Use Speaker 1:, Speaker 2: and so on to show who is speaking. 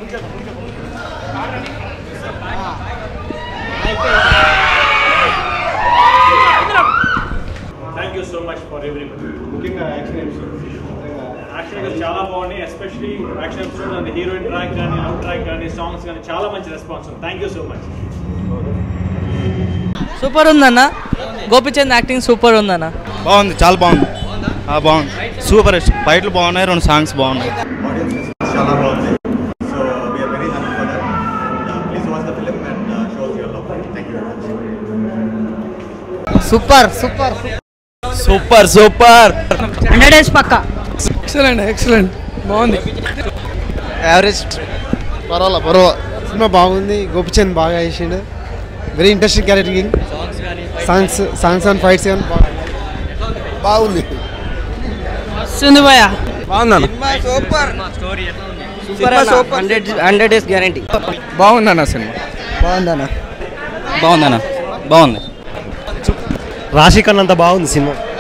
Speaker 1: thank you so much for everybody
Speaker 2: ముఖ్యంగా action episode
Speaker 1: action చాలా బాగున్నాయి especially action episode and heroine track కానీ love track కానీ songs కానీ చాలా మంచి రెస్పాన్స్ ఉంది thank you so much
Speaker 3: super ఉందన్న గోపిచంద్ యాక్టింగ్ సూపర్ ఉందన్న
Speaker 4: బాగుంది చాలా బాగుంది ఆ, బాగుంది సూపర్ ఫైట్లు బాగున్నాయి రెండు సాంగ్స్ బాగున్నాయి
Speaker 2: ఆడియన్స్ చాలా బాగుంది so we're very happy for that please watch the film and shows your love thank you
Speaker 3: super super
Speaker 4: super super
Speaker 3: hundred days పక్క
Speaker 5: ఎక్సలెంట్ ఎక్సలెంట్ బాగుంది
Speaker 4: యావరేజ్
Speaker 5: పర్వాలా పర్వాలా సినిమా బాగుంది గోపిచంద్ బాగా చేసిండు very interesting charactering songs songs and fights కానీ బాగుంది
Speaker 3: సుంది భయ
Speaker 5: బాగుందన్న
Speaker 3: super hundred hundred days guarantee
Speaker 5: బాగుందన్న సినిమా
Speaker 3: బాగుందన్న
Speaker 4: బాగుందన్న బాగుంది
Speaker 5: రాశి కన్నా అంత బాగుంది సినిమా